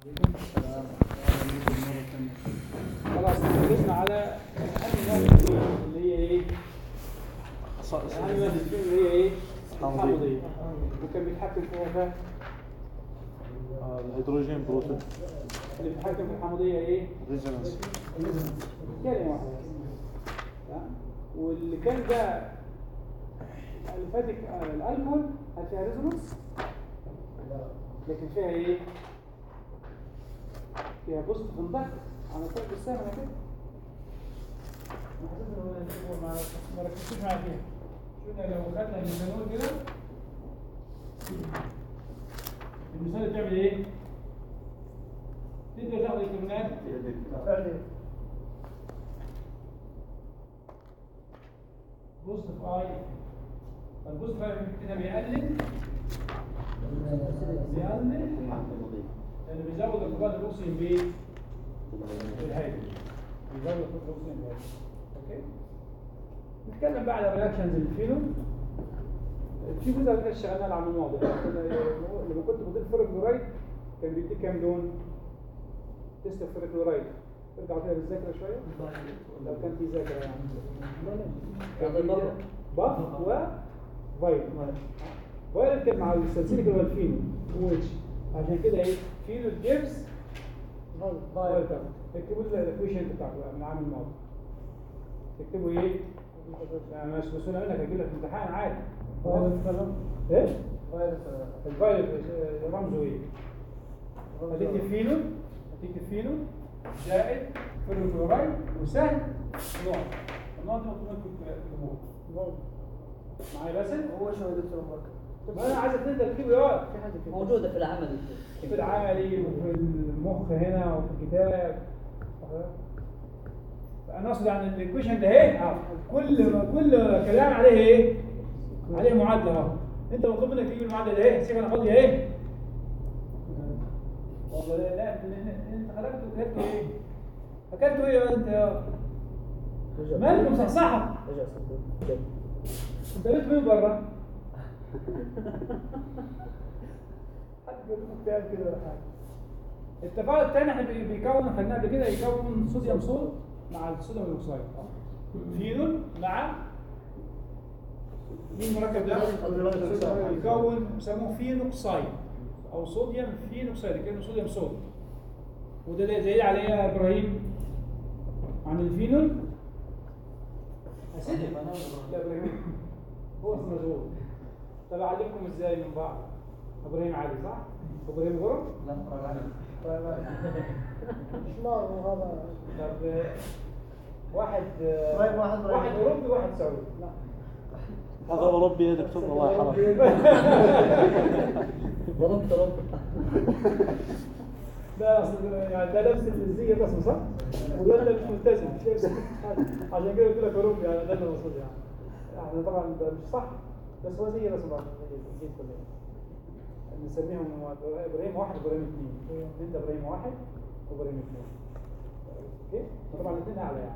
خلاص ركزنا على اهم ماده اللي هي ايه؟ اهم ماده اللي هي ايه؟ الحمضيه وكان بيتحكم فيها ده الهيدروجين بروتون اللي بيتحكم في الحمضيه ايه؟ ريزونانس كلمه واحده تمام؟ واللي كان ده الفاتك الالكول هل فيها ريزونانس؟ لكن فيها ايه؟ فيها بوست في الضغط على طول بالسهم انا كده انا حسيت ان هو ما ما ركزتش معايا فيها شفنا لو خدنا الميثانول كده المثال بتعمل ايه؟ تقدر تاخد الكترونات بوست في اي البوست في اي كده بيقلل بيقلل لانه بيزود انتقال الاكسجين بايه؟ بالهيدروجين بيزود انتقال الاكسجين بالهيدروجين اوكي نتكلم بقى على رياكشنز الفينول في جزء من اشتغلنا العام الماضي كنا- لما كنت بضيف فرق كلورايد كان بيديك كام لون؟ تست فرق كلورايد ارجعوا كده بالذاكره شويه لو كان في ذاكره يعني كان في باف وفايل فايل كان مع السلسلة اللي هو الفينول واتش عشان كده ايه فينول جيفز فايل اكتبوا لي الاكويشن بتاعته بقى من العام الماضي تكتبوا ايه؟ يعني مش مسؤول منك هجيب لك امتحان عادي ايه؟ الفايل رمزه ايه؟ هتكتب فينول هتكتب فينول زائد فيروكلورايد وسهل نقط النقط دي مطلوب منكم تكتبوها معايا باسل؟ هو شو يا دكتور مبارك ما انا عايزك تقدر تكتب يا في حاجه كده موجودة في العمل في العملي وفي المخ هنا وفي الكتاب انا اقصد يعني الايكويشن ده اهي كل كل كلام عليه ايه؟ عليه معادله اهو انت مطلوب منك تجيب المعادله ده اهي سيب انا فاضيه اهي والله لا لا انت- انت خرجت وكتبت ايه؟ فكرتوا ايه يا انت يا مالكم صحصحه رجع صدق انت بيت مين بره؟ حد يقول لك كتاب كده ولا حاجه التفاعل الثاني احنا بي- بيكون خدناه قبل كده يكون صوديوم صوت مع الصوديوم الاكسيد فينول مع مين المركب ده؟ يكون بيسموه فينوكسيد او صوديوم فينوكسيد كانه صوديوم صوت وده ده دليل على ايه يا ابراهيم؟ عن الفينول اسيدك لا ابراهيم هو اسمه مشغول طب اعلمكم ازاي من بعض ابراهيم عادي صح؟ ابراهيم غرب؟ لا شمال وهذا طب آه، واحد آه، إبراهيم واحد إبراهيم. واحد اوروبي واحد سعودي لا هذا اوروبي يا دكتور الله يرحمه ضربت ضربت ده اصل يعني ده نفس الزي الرسم صح؟ وده اللي مش ملتزم عشان كده قلت لك اوروبي يعني ده اللي المقصود يعني احنا طبعا ده مش صح بس هو زي رسم بعض زي كلنا نسميهم ابراهيم واحد وابراهيم اثنين انت ابراهيم واحد وابراهيم اثنين اوكي طبعا الاثنين اعلى يعني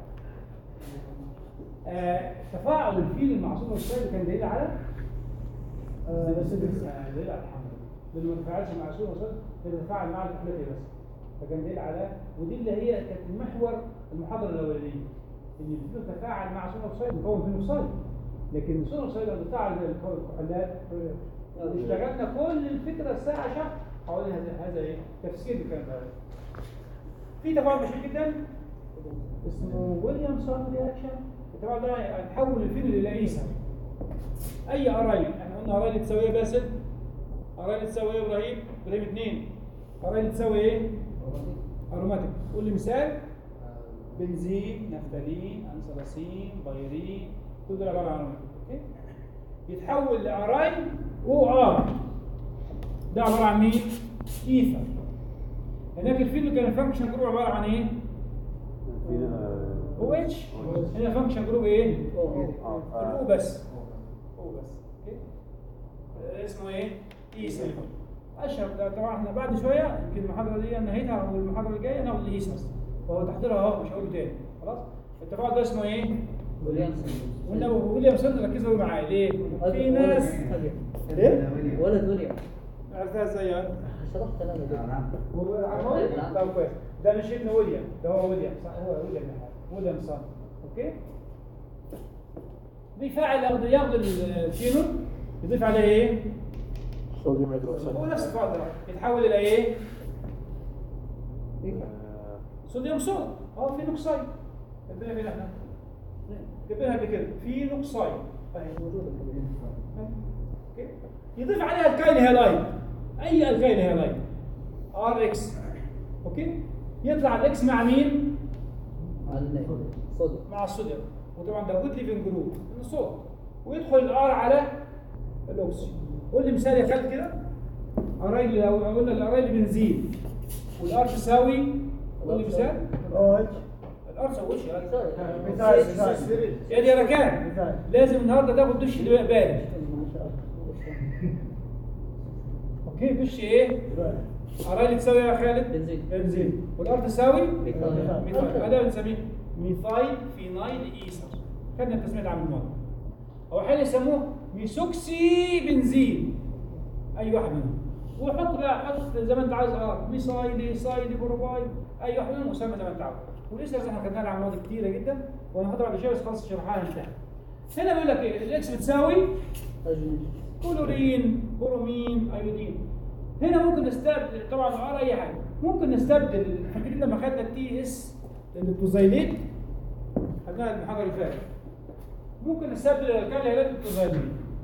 آه، تفاعل الفيل مع صوت الشاي كان دليل على آه، بس آه، دليل على الحمل لانه ما تفاعلش مع صوت الشاي كان يتفاعل مع الحملتي بس فكان دليل على ودي اللي هي كانت محور المحاضره الاولانيه ان الفيل تفاعل مع صوت الشاي مكون فينوكسيد لكن صوت الشاي لما تفاعل زي الكحولات اشتغلنا كل الفكره الساعه شهر حوالين هذا هذا ايه تفسير الكلام ده في تفاعل مشهور جدا اسمه ويليامسون رياكشن التفاعل ده هتحول الفينول الى ايثر اي ارايل احنا قلنا ارايل تساوي ايه باسل ارايل تساوي ايه ابراهيم ابراهيم اثنين ارايل تساوي ايه اروماتيك قول لي مثال بنزين نفتالين انثراسين بايرين كل دول عباره عن اروماتيك اوكي يتحول لارايل او ار ده عباره عن مين ايثر هناك الفينول كان الفانكشن جروب عباره عن ايه او اتش هنا فانكشن جروب ايه الاو بس او بس اوكي آه، اسمه ايه ايثر اشهر ده طبعا احنا بعد شويه يمكن المحاضره دي نهيتها والمحاضره الجايه ناخد الايثر وهو تحضيرها اهو مش هقوله تاني خلاص التفاعل ده اسمه ايه ويليامسون قلنا ويليامسون ركزوا معايا ليه في ناس ليه ولد ويليام عرفتها ازاي يعني؟ شرحت انا قبل. نعم هو عمود نعم. طب كويس ده مش ابن ويليام ده هو ويليام صح هو ويليام ويليام صح اوكي بيفعل ياخد ياخد الفينول يضيف عليه ايه؟ صوديوم هيدروكسيد هو نفس الفاضل يتحول الى ايه؟ آه، صوديوم صود اه فينوكسايد كاتبينها فين احنا؟ كاتبينها قبل كده فينوكسايد اهي موجوده اوكي يضيف عليها الكاين هيلايد اي الكاين هيلايد ار اكس اوكي يطلع الاكس مع مين؟ على النيل. صدق مع الصوديوم وطبعا ده جود ليفنج جروب الصوت ويدخل الار على الاكسجين قول لي مثال يا خالد كده ارايل لو قلنا الارايل بنزين والار تساوي قول لي مثال او اتش الار تساوي وش يا راجل؟ مثال مثال يا دي يا ركان مثال لازم النهارده تاخد دش بارد اوكي دش ايه؟ ارايل تساوي يا خالد بنزين. بنزين والار تساوي ميثايل. ميثايل هذا بنسميه ميثايل فينايل ايثر خدنا التسميه العام الماضي او احيانا يسموه ميثوكسي بنزين اي واحد منهم وحط بقى حط زي ما انت عايز اه ميثايل ايثايل بروبايل اي واحد منهم مسمى زي ما انت عاوز ولسه احنا خدناها العام الماضي كتيره جدا وهناخدها بعد شويه بس خلاص شرحها انتهى هنا بيقول لك ايه الاكس بتساوي أجل. كلورين برومين ايودين هنا ممكن نستبدل طبعا ار اي حاجه ممكن نستبدل فاكرين لما خدنا التي اس البوزيليت خدناها المحاضره اللي فاتت ممكن نستبدل الكاليات بالبوزيليت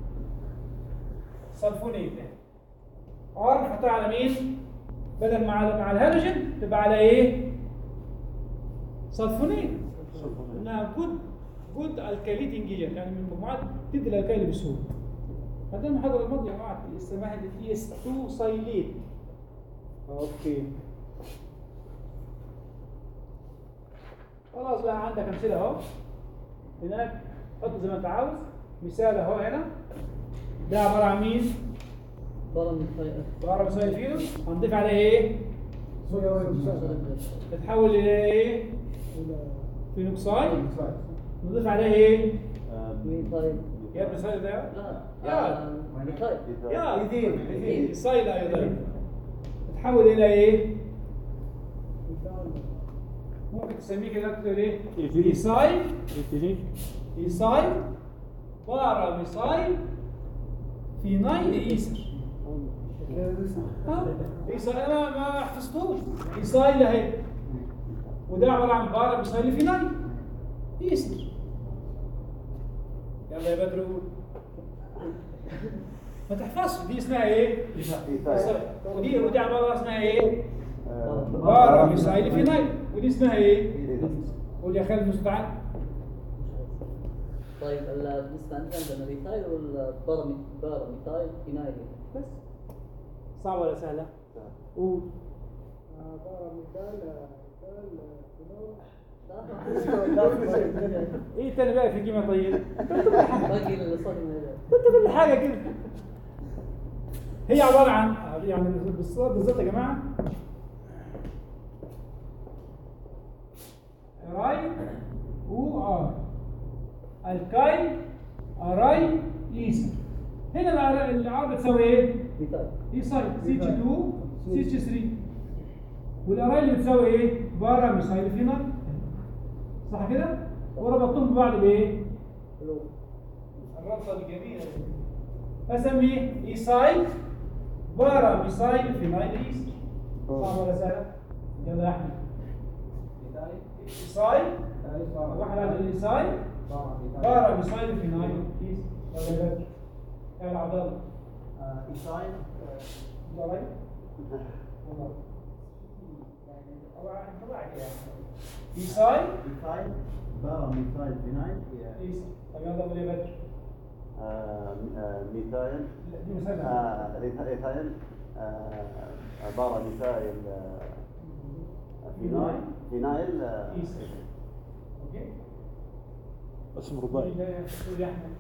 صلفونيت ار نحطها على مين بدل مع مع الهالوجين تبقى على ايه صلفونيت انها جود جود الكاليتنج ايجنت يعني من المجموعات تدي الالكالي بسهوله هذا المحاضرة الماضية يا جماعة اسمها تي اس 2 سايليت اوكي خلاص بقى عندك امثله اهو هناك حط زي ما انت عاوز مثال اهو هنا ده عباره عن مين؟ برا ميثايل. عباره عن مثال فينو هنضيف عليه ايه؟ تتحول الى ايه؟ فينوكسايد نضيف عليه ايه؟ آه، ميثايل. يا ابن سايد ده لا يا. آه، ميثايل. يا إيدين. إيدين. سايد ايودين تتحول الى ايه؟ ممكن تسميه كده تقول ايه؟ إيثيلين. ايسايل إيثيلين ايسايل بارا ميسايل فينايل ايسر ها؟ ايسايل انا ما حفظتوش ايسايل اهي وده عباره عن بارا ميسايل فينايل ايسر يلا يا بدر قول ما تحفظش دي اسمها ايه؟ إيثايل. ودي ودي عباره اسمها ايه؟ آه، بارا ميسايل فينايل ودي اسمها ايه؟ إيثايل. قول يا خالد مستعان طيب ال- بالنسبة عندنا عندنا ميثايل والبارا بارا ميثايل فينايل بس صعبه ولا سهله؟ قول ايه تاني بقى في قيمه طيب؟ باقي الصوديوم هيدروكسيد. كل حاجه كده هي عباره عن يعني بالصوت بالظبط يا جماعه راي و ار الكاي اراي ايسر هنا الار الار بتساوي ايه؟ ميثايل. اي سايد سي اتش 2 سي اتش 3 والاراي اللي بتساوي ايه؟ بارا ميثايل فينال صح كده؟ وربطتهم ببعض بايه؟ حلو. الربطه الجميله دي اسميه ايسايل بارا ميثايل فينايل ايستر صعب ولا سهل؟ يلا يا احمد ايسايل واحد على الايسايل بارا ميثايل فينايل ايستر يلا يا بدر يلا عبد الله إيسايل ده رايك؟ والله. طبعا طلعت يعني ايسايل إيسايل بارا ميثايل فينايل ايستر طب يلا قول يا بدر آه، آه، ميثايل لا، دي مسألة آه، إيثا- إيثايل آه، عبارة ميثايل آه، فينايل فينايل آه، إيثر. اوكي اسم رباعي قول يا احمد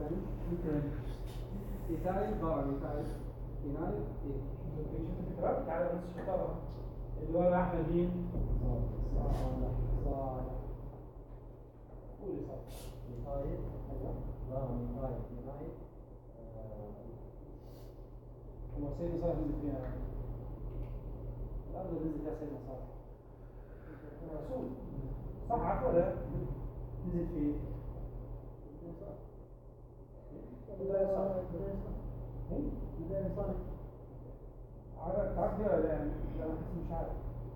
إيثايل بارا ميثايل فينايل إيه. شوف التكرار تعالى بس شطارة اللي هو احمد مين؟ صالح صالح قول يا صالح إيسايل بارا ميثايل فينايل هو سيدي صالح نزل فيها الارض اللي نزل فيها سيدنا صالح الرسول صح عارف ولا لا؟ نزل فين؟ عارف تعرف كده ولا لا؟ لا، انا حاسس مش عارف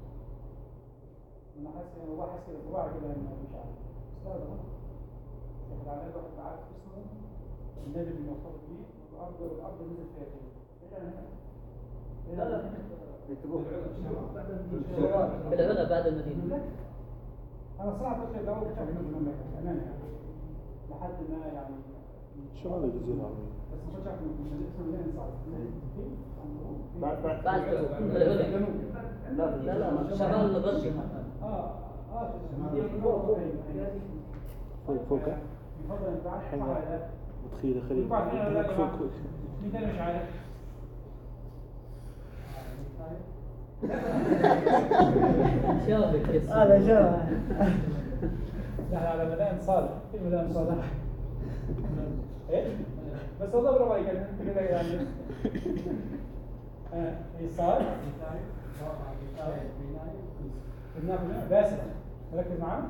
انا حاسس ان هو حاسس كده بطباع كده إنه مش عارف استاذ اهو احنا على الواحد عارف اسمه النبي اللي موصف بيه والارض والارض نزل فيها كده ايه ده هنا؟ لا لا يكتبوه بالعلا بعد المدينة انا صراحه قلت لو كنت اعمل المملكه امانه يعني لحد ما يعني شمال الجزيرة العربية بس ما كنتش اعرف من اسمه مليان صعب بعد بعد بعد بالعلا جنوب لا لا لا شمال الغربي اه اه فوق فوق فوق يفضل انت عارف حلوة. صح ولا لا؟ متخيلة خليل ينفع فين ولا لا يا فوق جماعة؟ فوق مين تاني مش عارف؟ شافك يس هذا شرح نحن على ميدان صالح في ميدان صالح ايه بس والله برافو عليك يعني انت كده يعني آه، يسار هناك باسل مركز معاه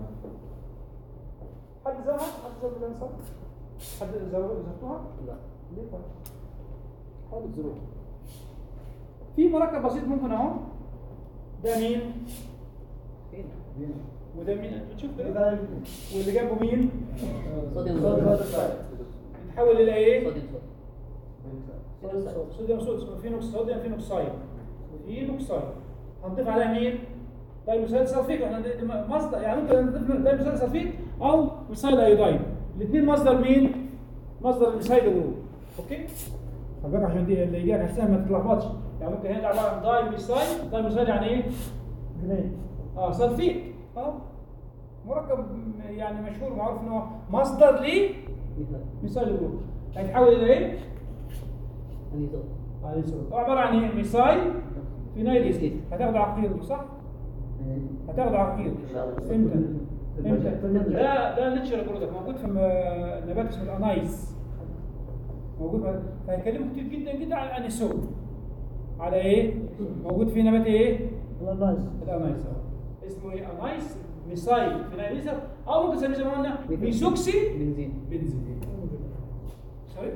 حد زارها حد زار ميدان صالح حد زار- زرتوها لا ليه طيب حاولوا تزوروها في مركب بسيط ممكن اهو ده مين فين وده مين شوف ده واللي جنبه مين صوديوم صوديوم. صوديوم يتحول الى ايه صوديوم صوديوم صوديوم صوديوم في نقص صوديوم في نقصين في نقصين هنضيف عليها مين دايموسيل سلفيت احنا دي- دي مصدر يعني ممكن نضيف دايموسيل سلفيت او ميثايل ايودايد الاثنين مصدر مين مصدر الميثايل جروب اوكي خلي بالك عشان دي اللي يجيلك هتسهم ما تتلخبطش يعني ممكن هنا عباره عن داي ميثايل داي ميثايل يعني ايه اه سلفيت اه مركب م- يعني مشهور معروف ان هو مصدر ليه مثال ميثايل جروب هيتحول الى ايه انيزول هو عباره عن ايه ميثايل فينايل ايستيت هتاخد عقير صح هتاخد عقير امتى امتى ده ده ناتشرال برودكت موجود في م- نبات اسمه الانايس موجود في- فهيكلموا كتير جدا جدا على الانيسول على ايه موجود في نبات ايه الانايس أهو. اسمه ايه انايس ميثايل فينايل ايستيت او ممكن تسميه زي ما قلنا ميثوكسي بنزين بنزين سوري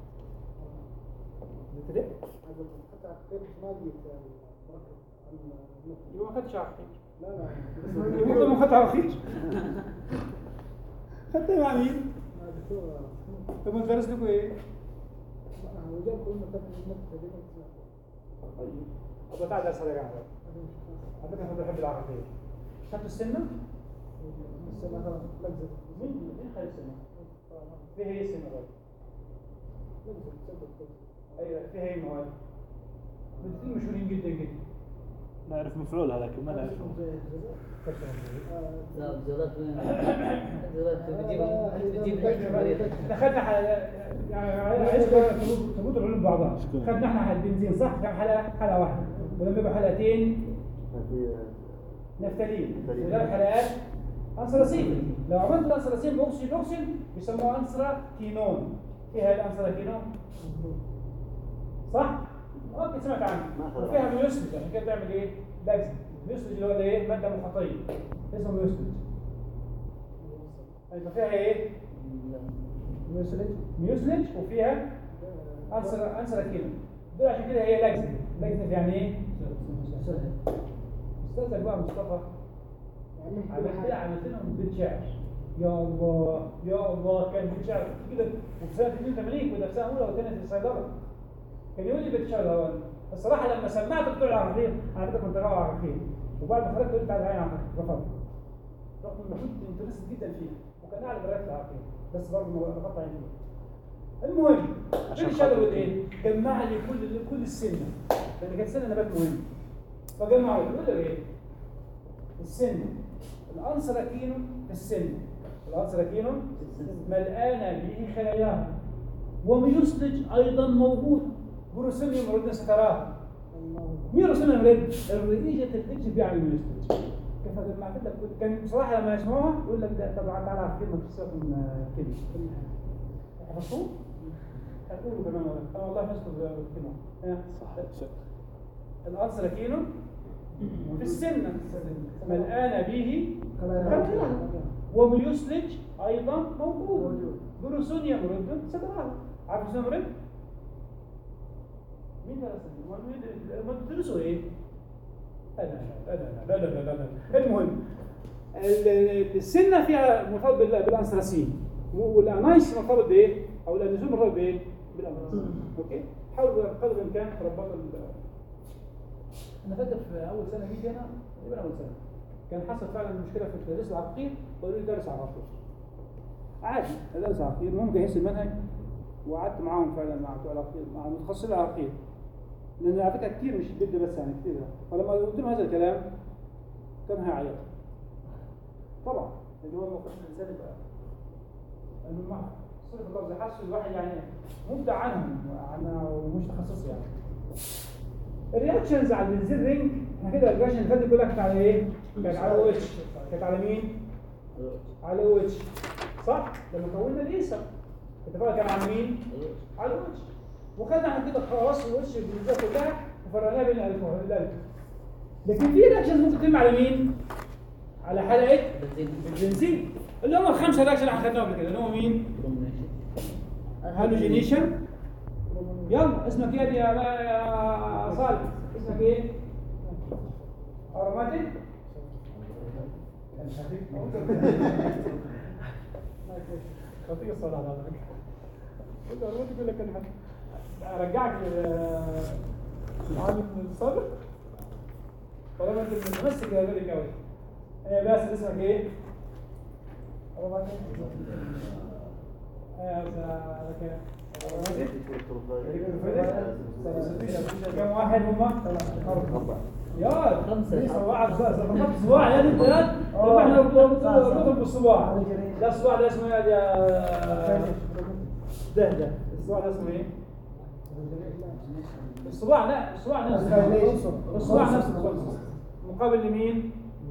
قلت ليه؟ يبقى ما خدش عقير يبقى ما خدش عقير خدت مع مين؟ طب ما درس لكم ايه؟ طيب ابغى تعال درس يا جماعه على فكره انا بحب العقير خدتوا السنه؟ مين مين خد السنه؟ فيها ايه السنه بقى؟ ايوه فيها ايه مواد؟ الاثنين مشهورين جدا جدا نعرف مفعولها لكن ما نعرف لا بزولات وين بزولات بتجيب بتجيب الحكمة احنا خدنا حل... يعني عايزكم تربطوا العلوم ببعضها خدنا احنا حل بنزين صح كم حلقه حلقه واحده ولما يبقى حلقتين في نفتالين نفتالين. وثلاث حلقات انثراسين لو عملت انثراسين باوكسي باوكسين بيسموها انثراكينون فيها الانثراكينون صح؟ اوكي سمعت ما عنه أخذ وفيها عنه. ميوسلج عشان كده بتعمل ايه؟ لجز ميوسلج اللي هو ايه؟ ماده مخاطيه اسمه ميوسلج يبقى فيها ايه؟ ميوسلج ميوسلج وفيها انسر انسراكينون دول عشان كده هي لجز لجز يعني ايه؟ استاذك بقى مصطفى عملت لها عملت لهم بيت شعر يا الله يا الله كان بيت شعر كده وفي سنه 82 كنا في سنه اولى وثانيه في الصيدله كان يقول لي بيت شعر ده الصراحه لما سمعت بتوع العراقيل انا كده كنت راوي عراقيل وبعد ما خرجت قلت تعالى هنا عراقيل رفضت رغم اني كنت انترست جدا فيه وكان اعلى درجات العراقيل بس برضه ما رفضت عيني فيه المهم عشان بيت شعر خاطر يقول ايه؟ جمع لي كل كل السنه لان كانت سنه نبات مهم فجمعوا يقول لي ايه؟ السن الأنسراكينو في السن الأنسراكينو ملآنة به خلاياها وميوسلج أيضا موجود بروسيليوم ردنا ستراها مين روسيليوم رد؟ الرئيجة الإكس بيعمل ميوسلج كيف جمعت لك كل- كان بصراحة لما يسمعوها يقول لك ده طبعا تعالى على كلمة في سياق من كلمة حفظتوه؟ هتقولوا كمان ولا أنا والله حفظت الكلمة ها؟ صح الأنسراكينو في السنة ملآن به خلايا وميوسلج أيضا موجود بروسون يمرد صدرها عارف شو يمرد؟ مين ده أصلاً؟ ما بتدرسوا إيه؟ لا لا لا لا لا لا لا لا المهم ال- ال- السنة فيها مرتبط بال- بالأنثراسين والأنايس مرتبط بإيه؟ أو الأنزيم مرتبط بإيه؟ بالأنثراسين أوكي؟ حاولوا بقدر الإمكان تربطوا ال أنا فاكر في أول سنة جيت هنا تقريبا أول سنة كان حصل فعلا مشكلة في التدريس العقير وقالوا لي درس عقير عادي درس عقير المهم جهزت المنهج وقعدت معاهم فعلا مع بتوع العقير مع متخصصين العقير لان على فكره كتير مش البيت ده بس يعني كتير فلما قلت لهم هذا الكلام كان هيعيط طبعا لان هو المفروض الانسان يبقى انه مع صرف اللفظ حاسس الواحد يعني مبدع عنهم عن ومش تخصص يعني الرياكشنز على البنزين رينج احنا كده الرياكشن اللي فاتت كلها كانت على ايه؟ كانت على او اتش كانت على مين؟ على او اتش صح؟ لما كونا الايسر اتفقنا كان على مين؟ على الوش وخدنا احنا كده خلاص الوش الجلوزات كلها وفرقناها بين الالكحول الالكحول لكن في رياكشن ممكن تتم على مين؟ على حلقه بنزين البنزين اللي هم الخمسه رياكشن اللي احنا خدناهم قبل كده اللي هم مين؟ هالوجينيشن يلا اسمك ايه يا يا صالح اسمك ايه؟ اروماتيك خطير الصلاة على ذلك قلت اروماتيك ولا كلمة ارجعك لعالم الصدر طالما انت متمسك يا ذلك قوي ايه بس اسمك ايه؟ اروماتيك ايه يا أروماتيك كم واحد هما؟ أربعة يا خمسة. صباع صباع صباع يا انت يا طب احنا نضرب بالصباع ده الصباع ده اسمه ايه يا ده ده الصباع ده اسمه ايه؟ الصباع لا الصباع نفسه الصباع نفسه مقابل لمين؟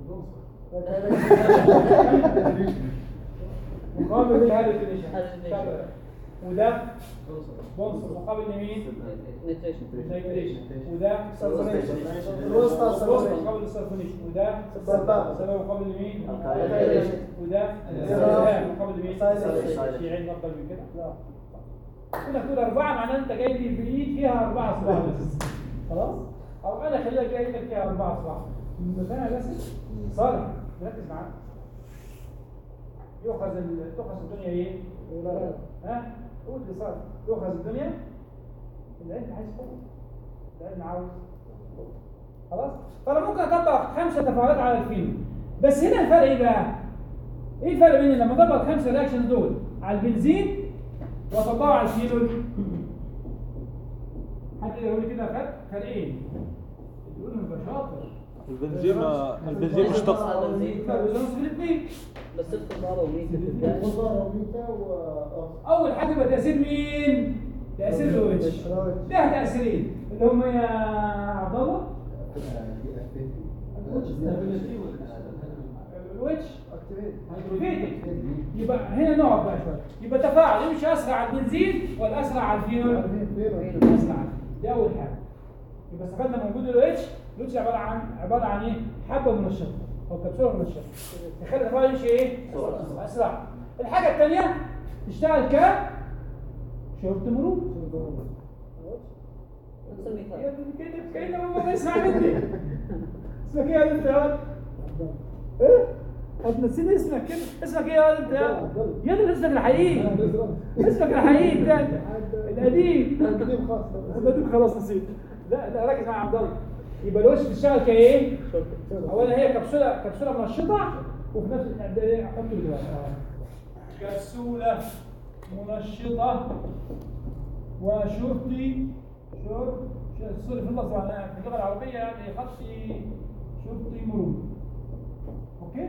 مقابل لهذا الديفينيشن وده بونصر مقابل لمين؟ نيتريشن نيتريشن وده سلفونيشن الوسطى سلفونيشن. مقابل السلفونيشن وده سلفا. سبب مقابل لمين؟ الكايليشن. وده سلفا. سلفا مقابل لمين؟ سلفا. في عين افضل من كده؟ لا كنا تقول أربعة معناه أنت جاي لي في إيد فيها أربعة أصبع بس خلاص؟ أو أنا خليك جاي لك فيها أربعة أصبع فاهم بس؟ صالح ركز معايا يؤخذ ال- تؤخذ الدنيا إيه؟ ها؟ قول لي صالح تؤخذ الدنيا العلم عايز قوة العلم عاوز قوة. خلاص؟ فأنا ممكن أطبق خمسة تفاعلات على الفيلم بس هنا الفرق إيه بقى؟ إيه الفرق بين لما أطبق خمسة رياكشن دول على البنزين وأطبقه على الفينول؟ حد يقول لي كده فرق فرقين يقول لي يبقى شاطر البنزين ما البنزين مشتق فرق ريزونانس في الاثنين بس ست مرة ومية في البداية اول حاجه يبقى تاثير مين تاثير الويتش ده تاثيرين اللي هم يا عبد الله الويتش هيدروفيتك يبقى هنا نقعد بقى شويه يبقى تفاعل يمشي اسرع على البنزين ولا اسرع على الفينول اسرع دي اول حاجه يبقى استفدنا من وجود الويتش الويتش عباره عن عباره عن ايه حبه منشطه او كبسوله منشطه تخلي التفاعل يمشي ايه اسرع الحاجه الثانيه تشتغل ك شرط مرور نفس المثال يا ابني كده كده ما تسمع مني اسمك ايه يا انت يا ولد؟ ايه؟ انت نسيت اسمك كده اسمك ايه يا انت يا يا ده اسمك الحقيقي اسمك الحقيقي ده القديم القديم خلاص نسيت لا لا ركز مع عبد الله يبقى الوش بتشتغل كايه؟ اولا هي كبسوله كبسوله منشطه وفي نفس الوقت حط لي كده كبسوله منشطه وشرطي شرط سوري في اللفظ معناها في اللغه العربيه يعني خطي شرطي مرور اوكي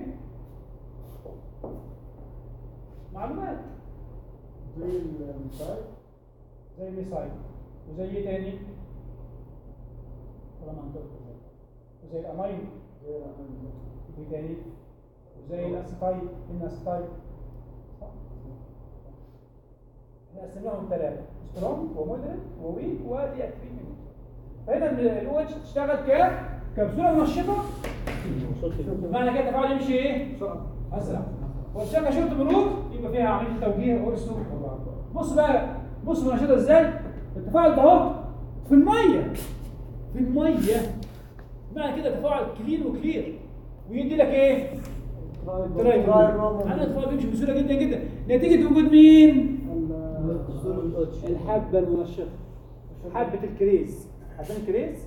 معلومات زي المثال زي الميسايل وزي ايه تاني ولا منطق وزي الامين زي الأمين. ايه تاني وزي الاسيتايل الاسيتايل صح احنا قسمناهم ثلاثه سترونج ومودريت وويك ودي اكتيفيتي فهنا الاو اتش تشتغل ك كبسوله منشطه معنى كده التفاعل يمشي ايه؟ اسرع والشبكه شرط بلوغ يبقى فيها عمليه توجيه ارسل بص بقى بص النشاطه ازاي التفاعل ده اهو في الميه في الميه معنى كده تفاعل كلين وكلير ويدي لك ايه؟ ترايب انا التفاعل بيمشي بسهوله جدا جدا نتيجه وجود مين؟ الحبه المنشطه حبه الكريز عشان الكريز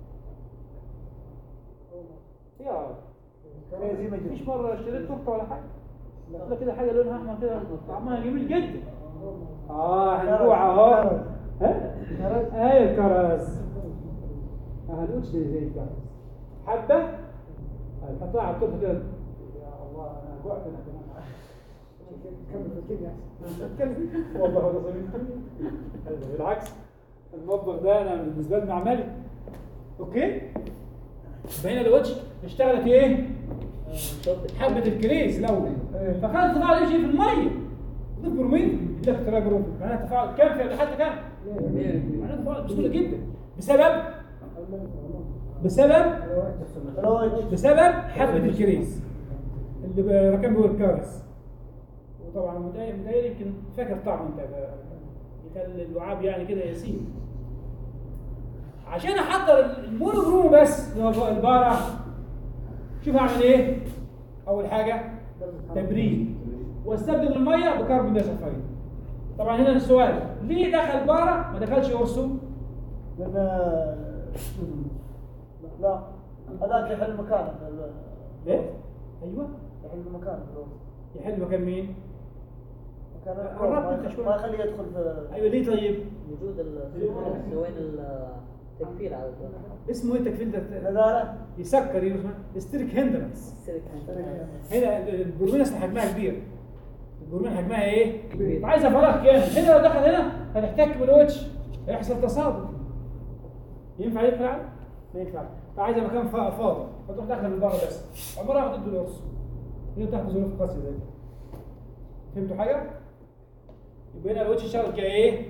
يا مش مره اشتريت تورته ولا حاجه لا كده حاجه لونها احمر كده طعمها جميل جدا اه هنجوع اهو ها ايوه الكرز ما هنقولش زي الكرز حبه حطها على التورته كده يا الله انا جوعت انا كمان كمل في الكيمياء والله هذا صميم بالعكس المطبخ ده انا بالنسبه لي معملي اوكي بين الوجه اشتغلت ايه حبه الكريز الاول فكان التفاعل يمشي في الميه ضد برومين يديك ترى برومين معناها التفاعل كام في حتى كام معناها التفاعل بسهوله جدا بسبب بسبب بسبب حبه الكريز اللي ركب له الكارس وطبعا متهيألي متهيألي يمكن فاكر طعم انت يخلي اللعاب يعني كده يسير عشان احضر المونوبرومو بس اللي هو البارة شوف اعمل ايه اول حاجة تبريد واستبدل المية بكربون دايوكسيد طبعا هنا السؤال ليه دخل بارة ما دخلش اورسو لان لا هذاك يحل مكانه ليه ايوه يحل مكانه يحل مكان مين مكان قربت ما انت يخ- شوي. ما يخليه يدخل في ايوه ليه طيب وجود ال- وين التكفير على اسمه ايه التكفيل ده نزالة يسكر يسمى ستريك هندرنس السيرك هنا البرومين اصلا حجمها كبير البرومين حجمها ايه؟ كبير. عايزه فراغ كامل هنا لو دخل هنا هتحتك بالوجه هيحصل تصادم ينفع ينفع؟ ما ينفع فعايزه مكان فا- فاضي فتروح داخله من بره بس عمرها ما تدي القرص هي تحت ظروف قاسيه زي كده فهمتوا حاجه؟ يبقى هنا الوجه شغال كايه؟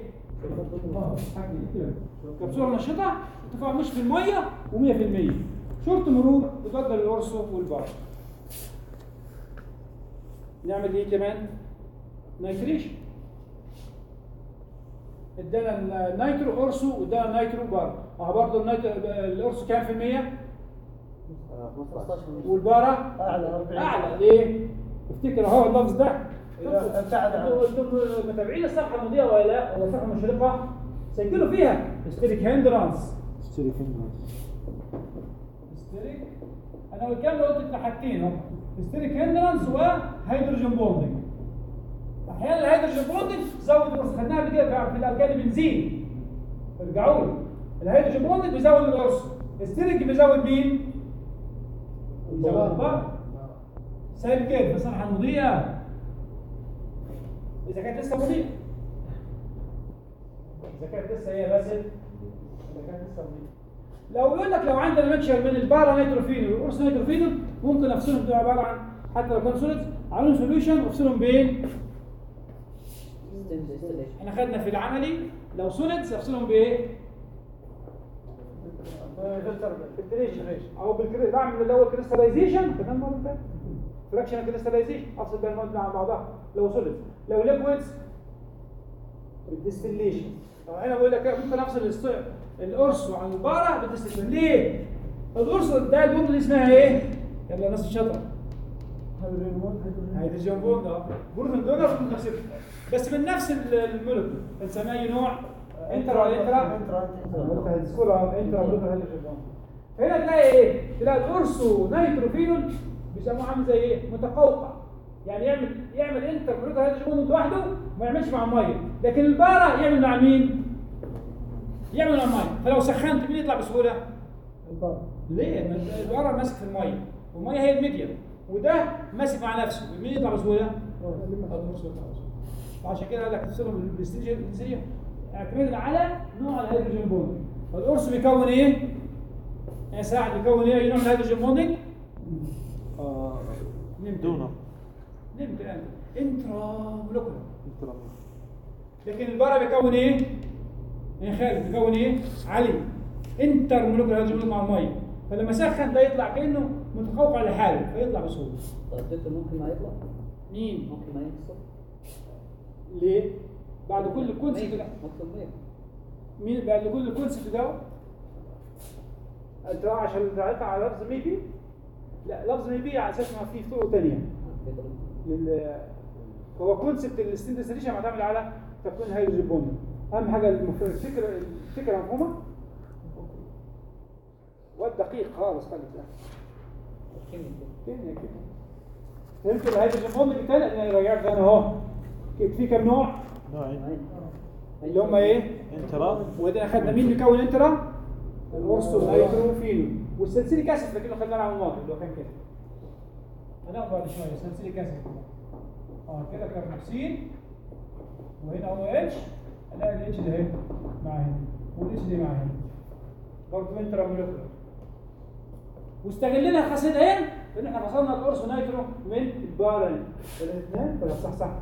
كبسوله نشطه التفاعل مش في الميه و100% شرط مرور بتفضل القرص والبار نعمل ايه كمان نيتريشن ادانا النيترو اورسو وادانا النيترو بار اه برضه النيترو الاورسو كام في المية 15 والبارة أعلى 40 اعلى ليه افتكر اهو اللفظ ده إذا ابتعد عن- انتوا انتوا متابعين الصفحة الماضية ولا لا ولا الصفحة المشرقة سجلوا فيها ستيريك هندرانس اشتري كلمة ستيريك انا الكلام ده قلت حاجتين هم ستيريك هندرانس وهيدروجين بوندنج احيانا الهيدروجين بوندنج زود القرص خدناها قبل كده في الالكالي بنزين ارجعوا لي الهيدروجين بوندنج بيزود القرص الستيريك بيزود مين؟ بيزود البر سايب كده في الصفحه المضيئه اذا كانت لسه مضيئه اذا كانت لسه هي بس اذا كانت لسه مضيئه لو يقول لك لو عندنا ميكشر من البارا نيتروفينول والقرص نيتروفينول ممكن افصلهم دول عباره عن حتى لو كان سوليدز عاملين سوليوشن افصلهم بين احنا خدنا في العملي لو سوليدز افصلهم بايه؟ فلتريشن او بالكري بعمل الاول كريستاليزيشن كمان مره ثانيه فراكشن كريستاليزيشن افصل بين المواد مع بعضها لو سوليدز لو ليكويدز بالديستليشن طبعا هنا بقول لك ممكن افصل الص- القرص عن البارة بالديستليشن ليه؟ القرص ده البوند اللي اسمها ايه؟ يلا الناس الشاطره هيدروجين بوند اه بروتون دونر بروتون نفس بس من نفس ال- المولكيول بنسميه أي نوع انترا ولا انترا انترا هتذكرها انترا بروتون هيدروجين بوند هنا تلاقي ايه؟ تلاقي القرصو نيتروفينول بيسموه عامل زي ايه؟ متقوقع يعني يعمل يعمل انتر بروتون هيدروجين بوند لوحده وما يعملش مع الميه لكن البارة يعمل مع مين؟ يعمل مع الميه فلو سخنت مين يطلع بسهوله؟ ليه؟ ما البقرة ماسك في المية والمية هي الميديم وده ماسك مع نفسه مين يطلع بسهولة؟ القرص يطلع بسهولة وعشان كده قال لك تفصلهم بالبرستيج الانسيه اعتمادا على نوع الهيدروجين بوند فالقرص بيكون ايه؟ يا ساعد بيكون ايه؟ أي نوع من الهيدروجين بوندنج؟ آه نمت دونر نمت انت انترا مولكولر انترا لكن البارة بيكون ايه؟ يا خالد بيكون ايه؟ علي انتر مولكولر هيدروجين بوند مع الميه فلما سخن ده يطلع كانه متفوق على حاله فيطلع بسهوله طيب دكتور ممكن ما يطلع مين ممكن ما ينقص ليه بعد كل كونسبت ده مكتوب مية مين بعد كل كونسبت ده انت عشان تعرف على لفظ ميبي لا لفظ ميبي على اساس ما في طرق ثانيه لل هو كونسبت الاستندسيشن معتمد على تكوين هيدروجين بوند اهم حاجه المف- الفكره الفكره مفهومه والدقيق خالص خالص يعني. كيمياء كده فهمت الهيدروجين بوند بالتالي انا رجعت انا اهو في كم نوع نوعين اللي هم ايه انترا وده اخذنا مين بيكون انترا الورستو نيتروفيل والسلسليك اسيد لكنه خدناه العام الماضي اللي هو كان كده هناخد بعد شويه سلسليك اسيد اه كده كاربوكسيل وهنا او اتش هنلاقي الاتش ده هنا مع هنا والاتش ده مع هنا برضه انترا مولكيولر واستغلنا الخاصيتين ان احنا فصلنا القرص نيترو من البارن الاثنين ولا صح صح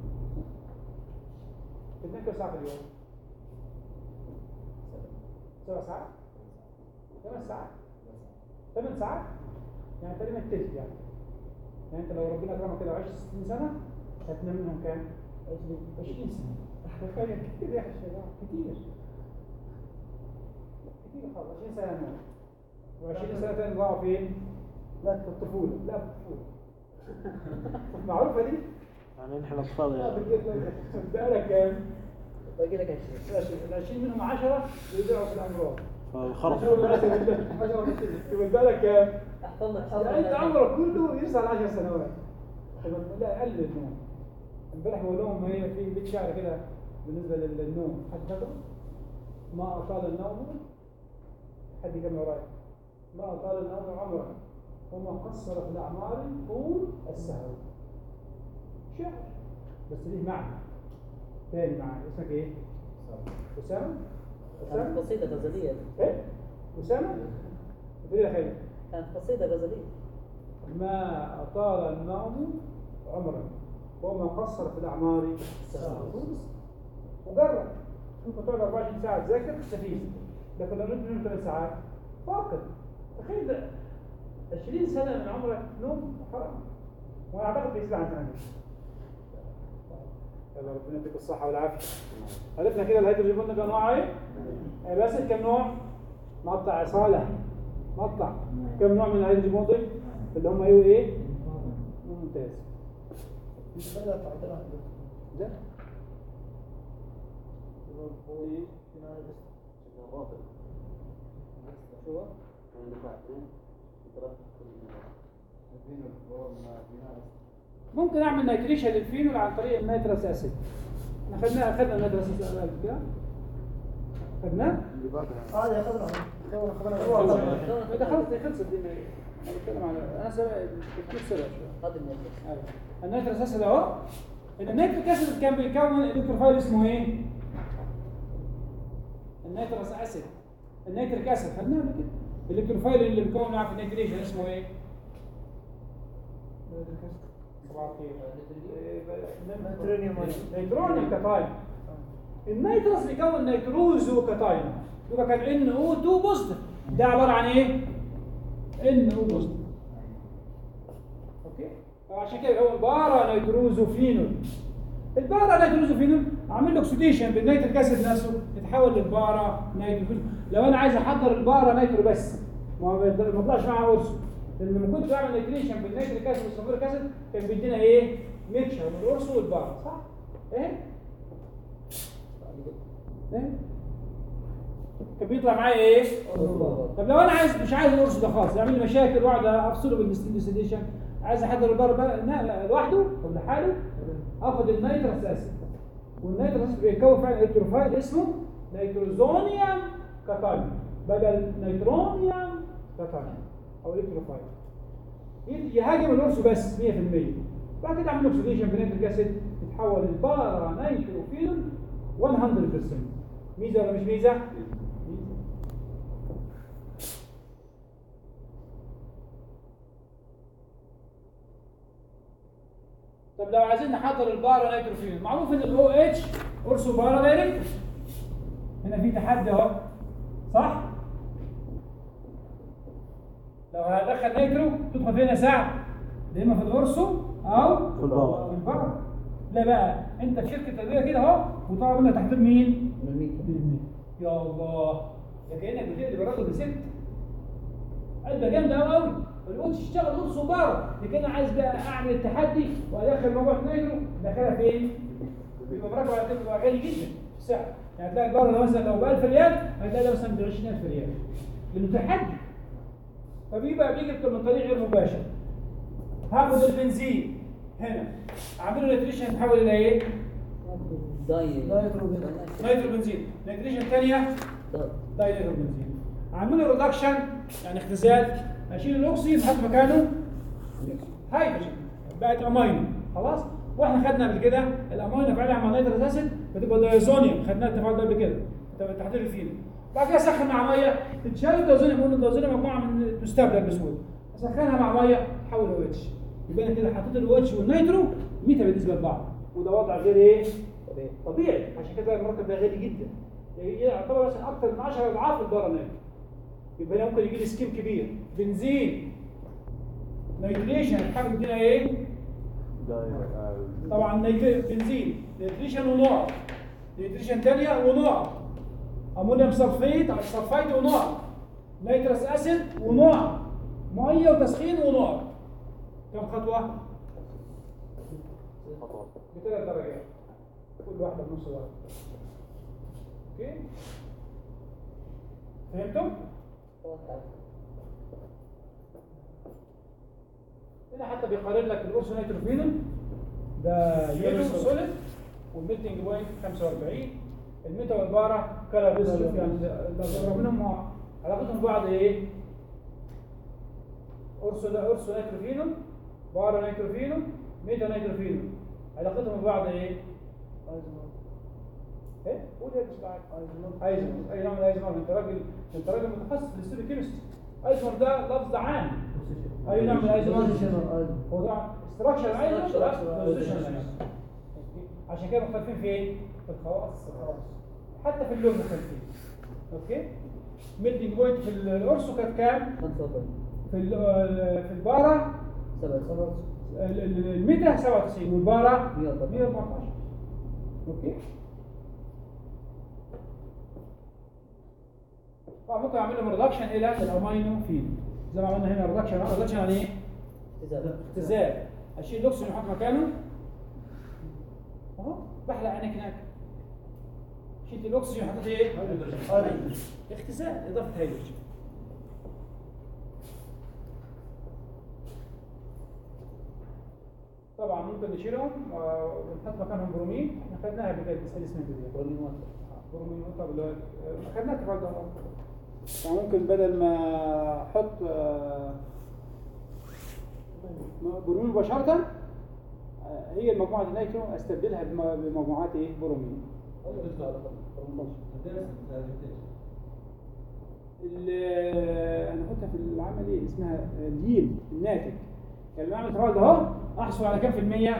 الاثنين كم ساعه في اليوم؟ سبع ساعات؟ ثمان ساعات؟ ثمان ساعات؟ يعني تقريبا تلت يعني يعني انت لو ربنا اكرمك كده وعشت 60 سنه هتنام منهم كام؟ 20 سنه تخيل كتير يا اخي الشباب كتير كتير خالص 20 سنه نوم و20 سنه تاني ضاعوا فين؟ لا في الطفوله لا في الطفوله معروفه دي؟ يعني نحن اطفال لا يعني بقيت بقالك كام؟ باقي لك 20 ال 20 منهم 10 بيضيعوا في الامراض فالخرف يبقى بالك كام؟ احفظ لك يعني انت عمرك كله يرسى على 10 سنوات طب لا قلل النوم امبارح بقول لهم هي في بيت شعر كده بالنسبه للنوم حد فاكره؟ ما اطال النوم حد كان ورايا ما اطال النوم عمرك وما قصر في الاعمار طول السهر شعر بس ليه معنى تاني معنى اسمك ايه؟ اسامه؟ كانت اسامه؟ قصيدة غزلية ايه؟ اسامه؟ بتقول يا خالد كانت قصيدة غزلية ما أطال النوم عمرا وما قصر في الأعمار وجرب ممكن تقعد 24 ساعة تذاكر تستفيد لكن لو نمت منهم 8 ساعات فاقد تخيل ده 20 سنة من عمرك نوم حرام وأنا أعتقد بيزيد عن ثانية يلا ربنا يديك الصحة والعافية عرفنا كده الهيدروجين بوند أنواع إيه؟ آه، بس كم نوع؟ مقطع صالح مقطع كم نوع من الهيدروجين بوند؟ اللي هم ايه وايه؟ ممتاز بدأت عندنا ده في نهاية شو هو؟ ممكن اعمل نيتريشن للفينول عن طريق النيترس اسيد احنا خدناها خدنا النيترس اسيد قبل كده خدناه؟ هذه أخذنا تو أخذنا ده خلص دي خلصت دي انا بتكلم على انا سبق التفكير سريع شويه هذا النيتروس أيوة. النيترس اسيد اهو النيتريك اسيد كان بيكون الكتروفايل اسمه ايه؟ النيترس اسيد النيتريك اسيد خدناه قبل كده الالكتروفايل اللي بيكون معاه في النيتريشن اسمه ايه؟ صباح الخير نيترونيوم نيترونيوم كاتاين النيترس بيكون نيتروزو كاتاين يبقى كان ان او 2 بوزيتيف ده عباره عن ايه؟ ان او بوزيتيف اوكي وعشان كده هو بارا نيتروزوفينول البارا نيتروزوفينول عامل له اكسيديشن بالنيتريك اسيد نفسه يتحول للبارا نيتروفينول لو انا عايز احضر البارا نيترو بس ما هو ما يطلعش معاه قرص لان لما كنت بعمل نيتريشن بالنيتريك اسيد والسلفوريك اسيد كان بيدينا ايه؟ ميكشر من القرص والبارا صح؟ ايه؟ ايه؟ كان بيطلع معايا ايه؟ طب لو انا عايز مش عايز القرص ده خالص يعمل لي مشاكل واقعد افصله بالستيديشن عايز احضر البار بقى لا لا لوحده او لحاله اخد النيترس اسيد والنيترس اسيد بيكون فعلا الكتروفايل اسمه نيتروزونيوم كاتاين بدل نيترونيوم كاتاين او الكتروفايل ي- يهاجم القرص بس 100% بعد كده اعمل اوكسيديشن بنيتريك اسيد يتحول للبارا نيتروفيل 100% ميزه ولا مش ميزه؟ ميزه طب لو عايزين نحضر البارا نيتروفيل معروف ان الاو اتش قرصه بارا دايركت هنا في تحدي اهو صح لو هدخل نيترو تدخل فين يا سعد؟ يا اما في الاورسو او في البار. في البار لا بقى انت في شركه تدوير كده اهو وطبعا منها تحضير مين؟ من الميت بالمية. يا الله ده كانك بتقلب الراجل بست علبه جامده قوي قوي القدس تشتغل قدس وبره لكن انا عايز بقى اعمل التحدي وادخل موضوع نيترو داخلها فين؟ بيبقى مركب على فكره بيبقى غالي جدا في السعر يعني تلاقي البره ده مثلا لو ب 1000 ريال هتلاقي ده مثلا ب 20000 ريال لانه تحدي فبيبقى بيجي من طريق غير مباشر هاخد البنزين هنا اعمله نيتريشن يتحول الى ايه؟ داي نايترو بنزين. نيترو بنزين نيتريشن ثانيه دايليتر بنزين اعمل له ريدكشن يعني اختزال اشيل الاكسجين احط مكانه هيدروجين بقت امينو خلاص واحنا خدنا قبل كده الامينو فعلها مع نيترس اسيد بتبقى دايزونيوم خدنا التفاعل ده قبل كده تبقى تحضير الفيل بعد كده اسخن مع ميه تتشال الدايزونيوم قلنا الدايزونيوم مجموعه من تستبدل بسهوله اسخنها مع ميه تحول او اتش يبقى انا كده حطيت الاو اتش والنيترو ميتا بالنسبه لبعض وده وضع غير ايه؟ طبيعي طبيعي عشان كده المركب ده غالي جدا يعني يعتبر مثلا اكثر من 10 اضعاف الباراميل يبقى هنا ممكن يجي لي سكيم كبير بنزين نيتريشن الحاجه بتدينا ايه؟ طبعا نيتر- بنزين نيتريشن ونوع نيتريشن ثانيه ونوع امونيوم سلفيت على سلفايت ونوع نيترس اسيد ونوع ميه وتسخين ونوع كم خطوه؟ بثلاث درجات كل واحده بنص درجه اوكي فهمتم؟ هنا حتى بيقارن لك الاورسو نيتروفينول ده يلو سوليد والميلتنج بوينت 45 الميتا والبارا كلر ريسك يعني لو منهم علاقتهم ببعض ايه؟ اورسو ده اورسو نيتروفينول بارا نيتروفينول ميتا نيتروفينول علاقتهم ببعض ايه؟ ايه؟ قول يا باشا ايزمر اي نوع من الايزمر انت راجل انت راجل متخصص في الستوري كيمستري ايزمر ده لفظ عام اي نوع من الايزمر هو ده استراكشر ايزمر لا بوزيشن عشان كده مختلفين في ايه؟ في الخواص حتى في اللون مختلفين اوكي ميلتنج بوينت في الاورسو كانت كام؟ 45 في ال- في البارا 7 ال- ال- الميتا 97 والبارا 114. 114 اوكي طبعا ممكن اعمل لهم ريدكشن الى الامينو فيل زي ما عملنا هنا ريدكشن ريدكشن يعني ايه؟ اختزال اشيل الاكسجين واحط مكانه اهو بحلق عينك هناك شلت الاكسجين وحطيت ايه؟ هيدروجين اختزال اضافه هيدروجين طبعا ممكن نشيلهم آه، ونحط مكانهم برومين احنا خدناها قبل كده بس اسمها كده برومين واحد برومين طب اللي هو آه، خدناها تفاعل ده يعني ممكن بدل ما احط آه، برومين مباشرة آه، هي المجموعة النيترو استبدلها بم- بمجموعات ايه برومين ال- انا قلتها في العمل ايه اسمها اليل الناتج يعني لما اعمل تفاعل ده اهو احصل على كام في المية؟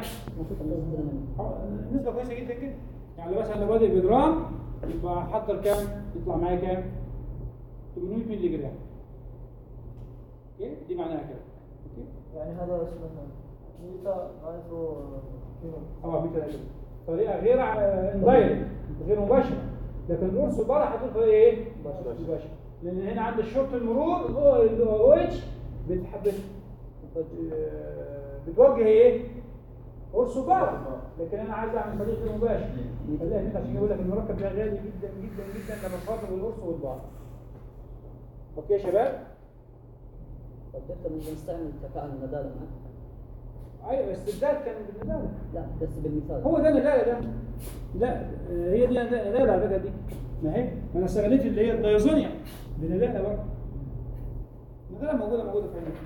نسبة كويسة جدا جدا يعني لو مثلا لو بادئ بجرام يبقى احضر كام؟ يطلع معايا كام؟ 800 مللي جرام اوكي دي معناها كده اوكي يعني هذا اسمه ميتا نايترو فينول اه بيتا نيترو. طريقه غير اندايركت غير مباشره لكن القرص بره هتقول طريقه ايه؟ مباشره لان هنا عند الشرط المرور الاو اتش بتحب بتوجه ايه؟ قرص بره لكن انا عايز اعمل طريق غير مباشر فده هنا عشان يقول لك المركب ده غالي جدا جدا جدا لما تفاضل القرص والبعض اوكي يا شباب؟ طب انت ممكن نستعمل تفاعل الندالة معك ايوه استبدال كان بالندالة لا بس بالمثال هو ده ندالة ده لا آه، هي دي ندالة ندالة على فكرة دي ما هي ما انا استغليت اللي هي الدايزونيا دي ندالة برضه ندالة موجودة موجودة في عينك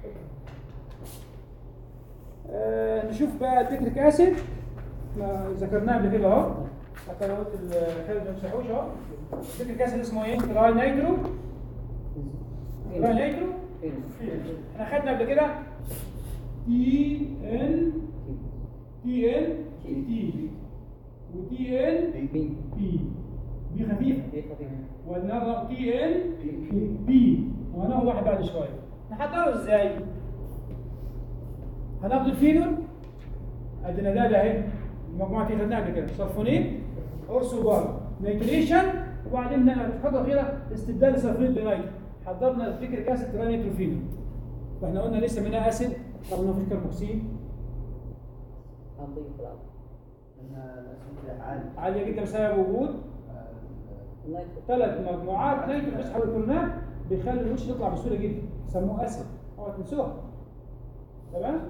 آه نشوف بقى البيتريك اسيد احنا ذكرناه قبل كده اهو حتى لو قلت الخالد ما تمسحوش اهو البيتريك اسيد اسمه ايه؟ تراي نيترو تراي نيترو احنا خدنا قبل كده تي ان تي ان تي وتي ان بي بي بي خفيفه بي خفيف والنظر تي ان بي وهناخد واحد بعد شويه نحضره ازاي هناخد الفينول ادينا ده ده اهي المجموعه دي خدناها قبل كده صلفونيت اورسوبار نيتريشن وبعدين الخطوه الاخيره استبدال صلفونيت بنيتر حضرنا الفكر اسيد ترى نيتروفينول واحنا قلنا لسه منها اسيد رغم انه فيش كربوكسيل هنضيف العب عاليه جدا بسبب وجود النيترو ثلاث مجموعات نيترو بيسحب الكرونات بيخلي الوش تطلع بسهوله جدا سموه اسيد اوعى تنسوها تمام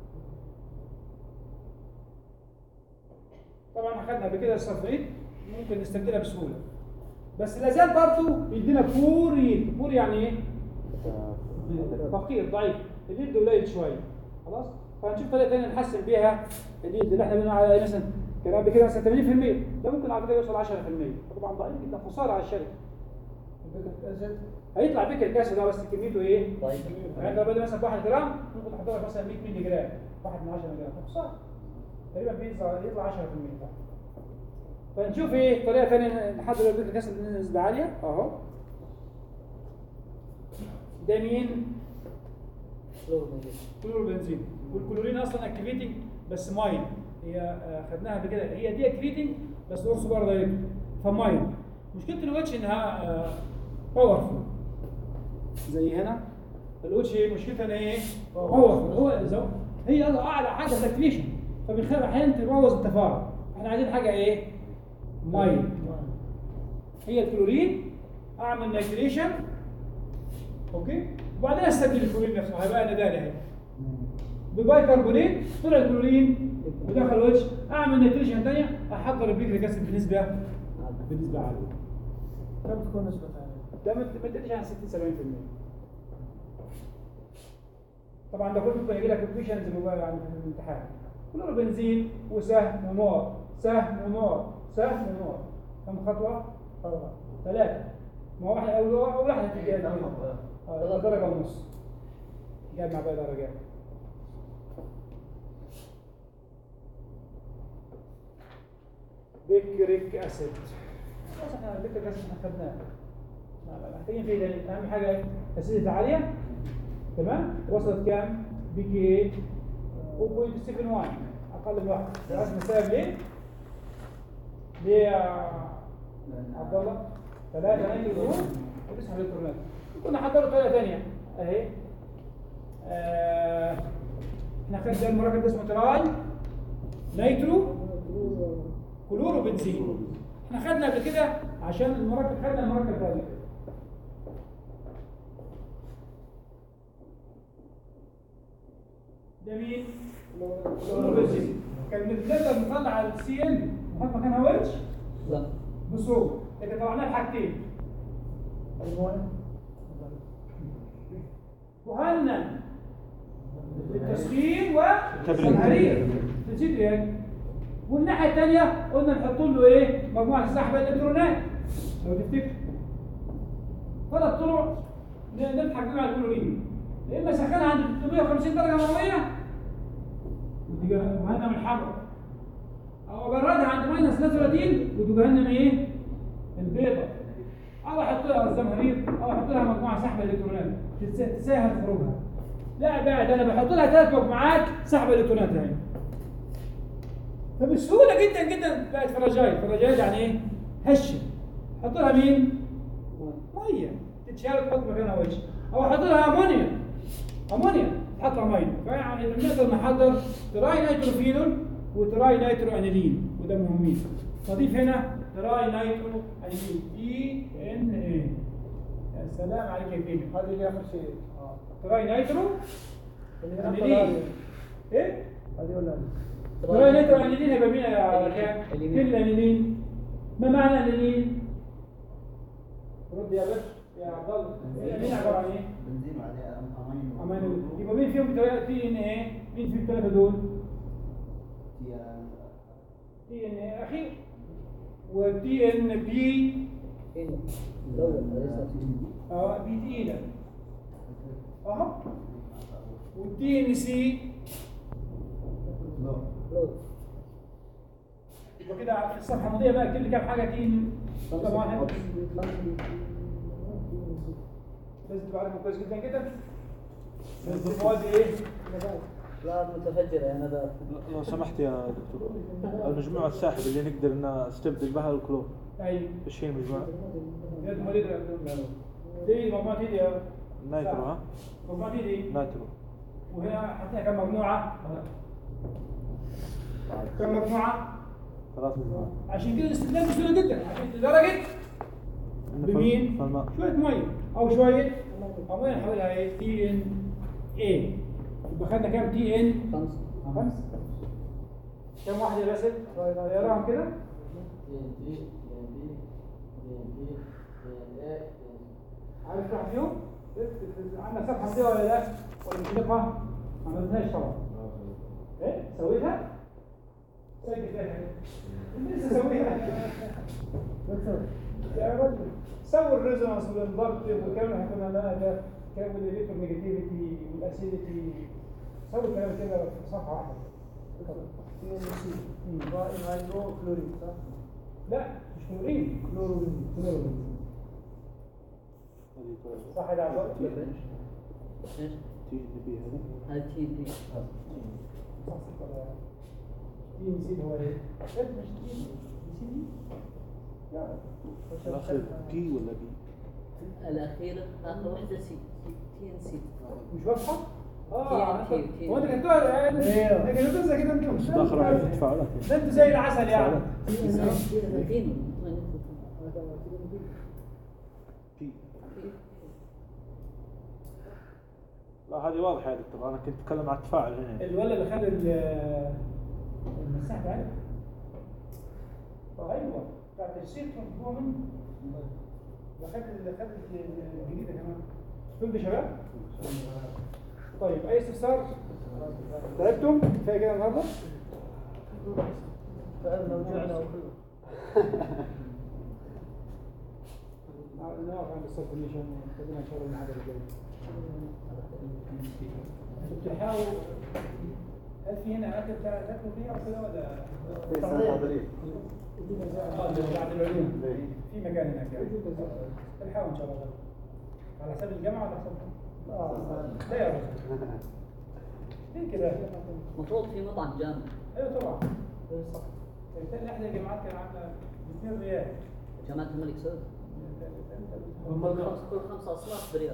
طبعا اخذنا قبل كده الصفريت ممكن نستبدلها بسهوله بس لا زال برضه يدينا بوريد بور يعني ايه؟ فقير ضعيف اليد قليل شويه خلاص فهنشوف طريقه ثانيه نحسن بيها اليد اللي احنا بنقول على مثلا كان قبل كده مثلا 80% ده ممكن على فكره يوصل 10% طبعا ضعيف جدا خساره على الشركه هيطلع بيك الكاس ده بس كميته ايه؟ ضعيف. يعني لو بدل مثلا 1 جرام ممكن تحط لك مثلا 100 مللي جرام 1 من 10 جرام خساره تقريبا بيطلع يطلع 10% بتاعه فنشوف ايه طريقه ثانيه نحضر البيك الكاس بنسبه عاليه اهو ده مين؟ فلور موجود كلور بنزين والكلورين اصلا اكتيفيتنج بس ماين هي آه، خدناها قبل كده هي دي اكتيفيتنج بس اورسو بار دايركت فماين مشكله الواتش انها باورفول زي هنا الواتش مشكلتها ان هي ايه؟ باورفول هو زو هي اعلى حاجه في الاكتيفيشن فبنخلي احيانا تبوظ التفاعل احنا عايزين حاجه ايه؟ ماين هي الكلورين اعمل نيتريشن اوكي وبعدين استبدل الكلورين نفسه هيبقى ندالي اهي بباي كربونيت طلع الكلورين ودخل وجه اعمل نيتريشن ثانيه احضر البيكريك اسيد بنسبه بنسبه عاليه كم تكون نسبة ده ما ما تقلش عن 60 70% طبعا ده كله ممكن يجي لك اوبشنز يعني في الامتحان كله بنزين وسهم ونار سهم ونار سهم ونار كم خطوه؟ أربعة ثلاثه ما هو واحد اول اول واحده تجي آه، درجه ونص جمع بقى درجات بيكريك اسيد خلاص احنا البيكريك اسيد احنا خدناه ما- محتاجين فيه دليل اهم حاجه اسيدتي عاليه تمام وصلت كام؟ بي كي 0.71 اقل من واحد عارف السبب ليه؟ ليه يا عبد الله؟ ثلاثة نيترو جروب وتسعة الكترونات كنا حضروا طريقة ثانية اهي آه، احنا خدنا المركب ده اسمه تراي نيترو كلورو بنزين احنا خدنا قبل كده عشان المركب خدنا المركب ده قبل كده ده مين؟ كلورو بنزين كان بنقدر نطلع السي ال نحط مكانها ويتش لا بصوره لكن طلعناه بحاجتين المهم مهند للتسخين والتبريد نسيت يعني والناحيه الثانيه قلنا نحط له ايه مجموعه سحب الالكترونات لو تفتكر ثلاث طرق ن- نضحك بيهم على الكلورين يا اما سخنها عند 350 درجه مئويه ودي جهنم الحمراء او ابردها عند ماينس 33 ودي جهنم ايه البيضاء او احط لها الزمهرير او احط لها مجموعه سحب الالكترونات تس- تسهل خروجها لا بعد انا بحط لها ثلاث مجموعات سحب الالكترونات اهي فبسهوله جدا جدا بقت فراجايل فراجايل يعني ايه هشه احط لها مين ميه تتشال تحط مكانها وجه او احط لها امونيا امونيا تحط لها ميه فيعني نقدر نحضر تراي نيتروفينول وتراي نيترو انيلين وده مهمين نضيف هنا تراي نيترو انيلين اي ان اي يا سلام عليك يا فيلم هذه اللي آخر شيء آه. تراي نيترو اللي هي انيلين هذه ايه هذه ولا هذه؟ تراي نيترو انيلين هيبقى مين يا ركان اليمين. فين الانيلين ما معنى الانيلين رد يا باشا يا عبد الله الانيلين عباره عن ايه بنزين وعليه امين أمان يبقى مين فيهم ثلاثة تي ان ايه؟ مين فيهم الثلاثة دول؟ تي ان ايه اخير وتي ان بي إن دولة ليست اه بي تقيلة اهو والتي ان سي لود يبقى كده في الصفحة الماضية بقى اكتب لي كام حاجة تي ان طبعا لازم تبقى عارفهم كويس جدا كده بس مواد ايه؟ لا متفجرة يا ندى لو سمحت يا دكتور المجموعة الساحبة اللي نقدر ان نستبدل بها الكلور اي ايش هي المجموعة؟ يد مريض دي مجموعة دي دي نايترو ها؟ مجموعة دي دي نايترو وهنا حطينا كم مجموعة؟ كم مجموعة؟ ثلاث مجموعات عشان كده الاستخدام بسهولة جدا عشان لدرجة عندنا بمين؟ فالماء شوية مية أو شوية أو مية نحولها إيه؟ تي إن إيه يبقى خدنا كام تي إن؟ خمسة خمس كم واحد يا باسل؟ يقراهم كده؟ عارف واحد فيهم؟ عندك صفحة دي ولا لا؟ ولا مش لقها؟ ما عملتهاش طبعا. إيه؟ سويتها؟ سجل فيها انت لسه سويها يا رجل سوي الريزونانس والانضبط وكمان هيكون لنا ده كام الالكترو نيجاتيفيتي والاسيديتي سوي الكلام كده في صفحه واحده تي ان سي هيدرو كلوريد صح؟ لا مش كلورين كلورين كلورين صح يا عبد ايش؟ تي اللي بي هذه هذه تي بي تي نسيت هو ايه؟ لا، مش تي نسيت لا الاخير بي ولا بي؟ الأخيرة آخر واحدة سي تي ان سي مش واضحه؟ اه تي- تي- هو انت كنتوها ايوه. انت كنتوها زي كده انتوا بس داخل على التفاعلات ده انتوا زي العسل يعني الاثنين بي لا هذه واضحة يا دكتور انا كنت اتكلم عن التفاعل هنا الولد اللي خد ال- المساحه بتاعتها ايوه بتاعت الشيخ هو من اللي خد اللي خد الجديده كمان دول يا شباب طيب اي استفسار تعبتم كفايه كده النهارده تعبنا وجعنا وكله نقف عند السبليشن خلينا ان شاء الله المحاضره الجايه بتحاول هل في هنا اماكن تاكلوا فيها او كده ولا في سنة تحضيرية اه ده بعد العلوم إيه. في مكان هناك يعني الحاول ان شاء الله على حساب الجامعه ولا حساب لا يا رجل ليه كده؟ المفروض في مطعم جامع ايوه طبعا صح بالتالي احدى الجامعات كان عامله ب 2 ريال جامعة الملك سعود كل خمس كل خمسة أصناف بريال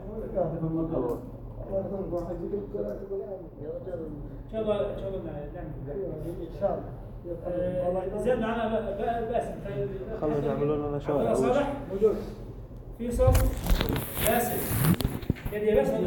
يا رجل ان شاء الله ان شاء الله نعمل ان شاء آه، الله زياد معانا بقى- بقى باسم خلوا يعملوا لنا شاي عبد الله أول شيء. صالح موجود في صف باسم يا دي باسم